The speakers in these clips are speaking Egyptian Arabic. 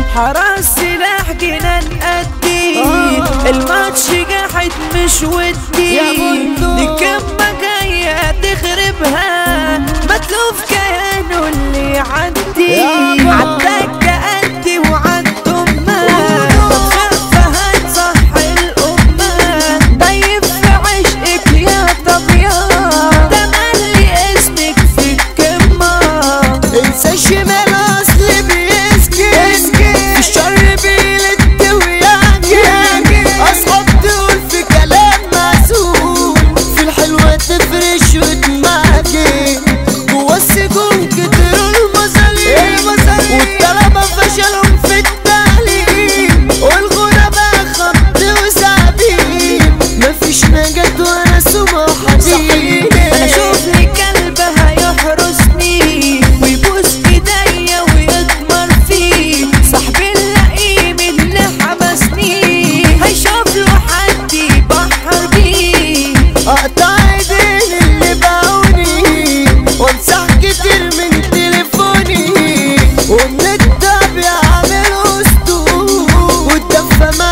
حراس سلاح جنان قدي آه. الماتش قاعد مش ودي يا بندق. دي كمة جاية تخربها متلوف كيانه اللي يعدي يا بندق. عدك قدي وعد أمها طب خفها تصحي الأمة طيب في عشقك يا طبيان ده مالي اسمك في الكمة انسى الشمال اصل بيسكن في الشر بيلد ويعجن اصحاب تقول في كلام معسول في الحلوة تفرش وتمعجن جوا السجون كتروا المظالم والطلبة فشلهم في التعليم والغرباء خبط وسعبين مفيش نجاة ولا سمع حديد انا اشوف لي كلب هيحرسني ويبوس ايديا ويضمر فيه صاحبي اللئيم اللي حبسني هيشوف له حد يبحر بيه اقطع ايدين اللي باعوني وامسح كتير من تليفوني ومن الدب يعمل اسطول والدفة مع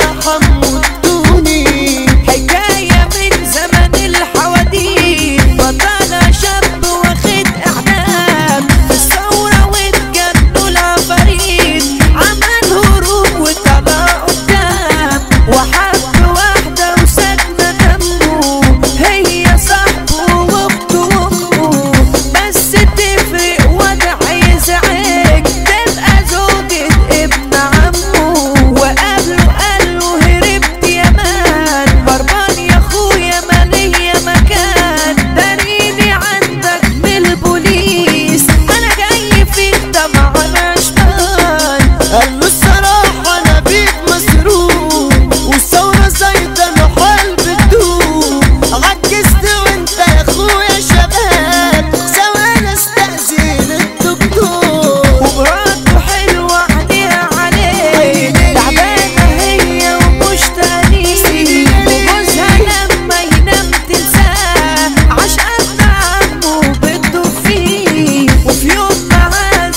حمودوني حكاية من زمن الحواديت بطلة شاب واخد اعدام في الثورة واتجنوا العفاريت عمل هروب وطلع قدام وحب واحدة وسكنة جنبه هي صاحبه واخته وامه بس تفرق وضع يزعج تبقى زوجة ابن عمه وقابله قال له هربت يا مان هربان يا اخويا مالية مكان داريني عندك من البوليس انا جاي فيك طبعا اشبان قال له الصراحة انا بيك مسروق والثورة زايدة الحال بتدوب عجزت وانت يا اخويا شباب ثواني استأذن الدكتور ومراته حلوة عينيها عليه تعبانة هي ومش تاني وجوزها لما ينام تنساه عشان عمه بده فيه وفي يوم معاه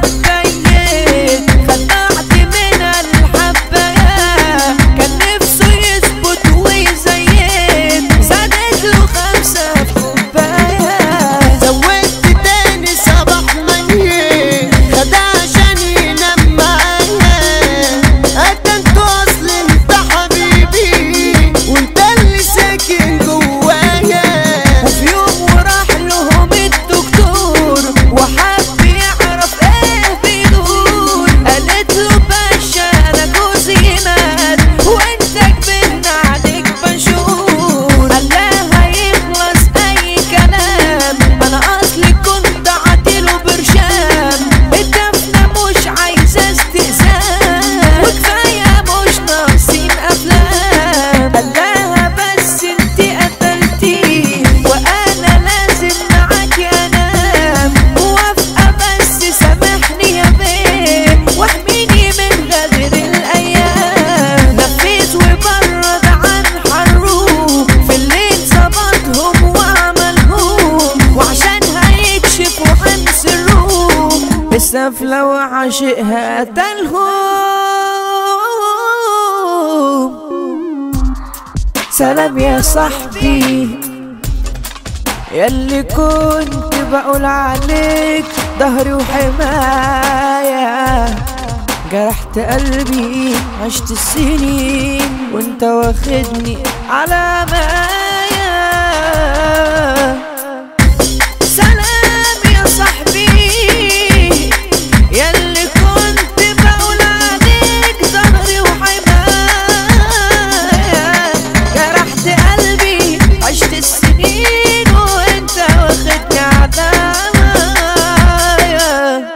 السكيت خدعت منها الحباية كان نفسه يثبت ويزيد زادت له خمسة في كوباية زودت تاني صباح مني خدع عشان ينام معايا قتلت اصل انت حبيبي وانت اللي ساكن جوايا وفي يوم وراح لهم الدكتور وحب يعرف ايه بيدور قالت له باشا انا جوزي مات وانت كبرنا عليك بنشور قال لها يخلص اي كلام انا اصلي كنت عاتله برشام الدفنة مش عايزة استئذان وكفاية مش ناقصين افلام قال لها بس انت قتلتي وانا لازم معاكي انام موافقة بس سامحني يا بيه واحميني من غدر الايام نفيت وبرد عن حروب في الليل ظبطهم وعملهم وعشان هيكشفوا عن سرهم السفلة وعاشقها قتلهم سلام يا صاحبي ياللي كنت بقول عليك ظهري وحماية جرحت قلبي عشت السنين وانت واخدني على مايا سلام يا صاحبي ياللي كنت بقول عليك ظهري وحماية جرحت قلبي عشت السنين وانت واخدني عدايا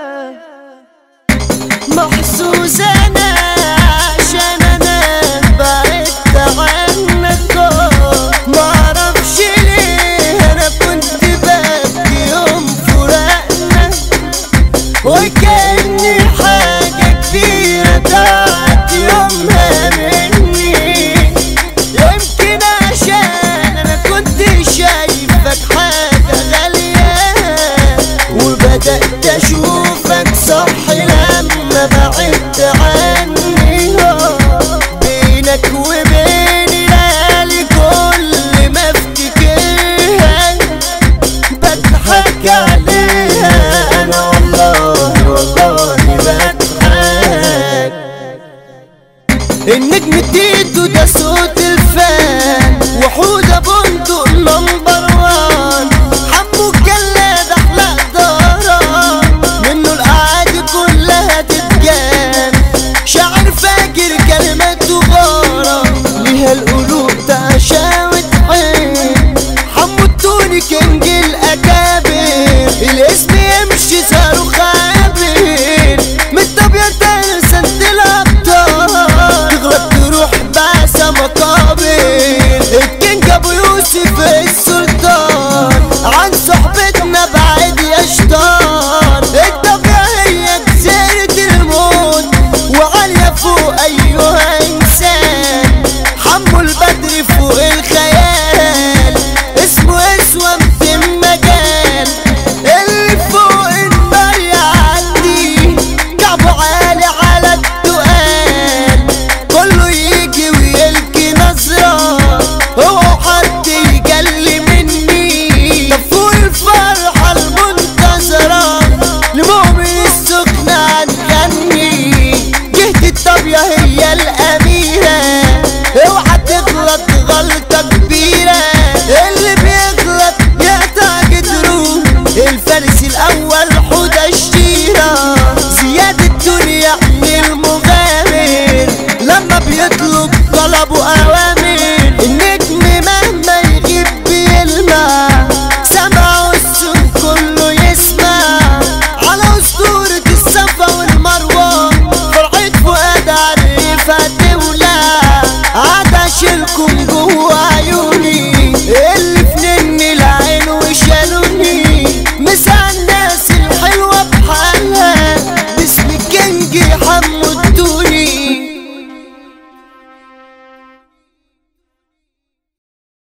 محظوظ انا عشان انا بعدت عنك معرفش ليه انا كنت ببكي يوم فراقنا وكأني حاجة كبيرة ضاعت يومها مني يمكن عشان انا كنت شايفك حاجة غالية وبدأت اشوفك صح لما بعدت عني بينك وبين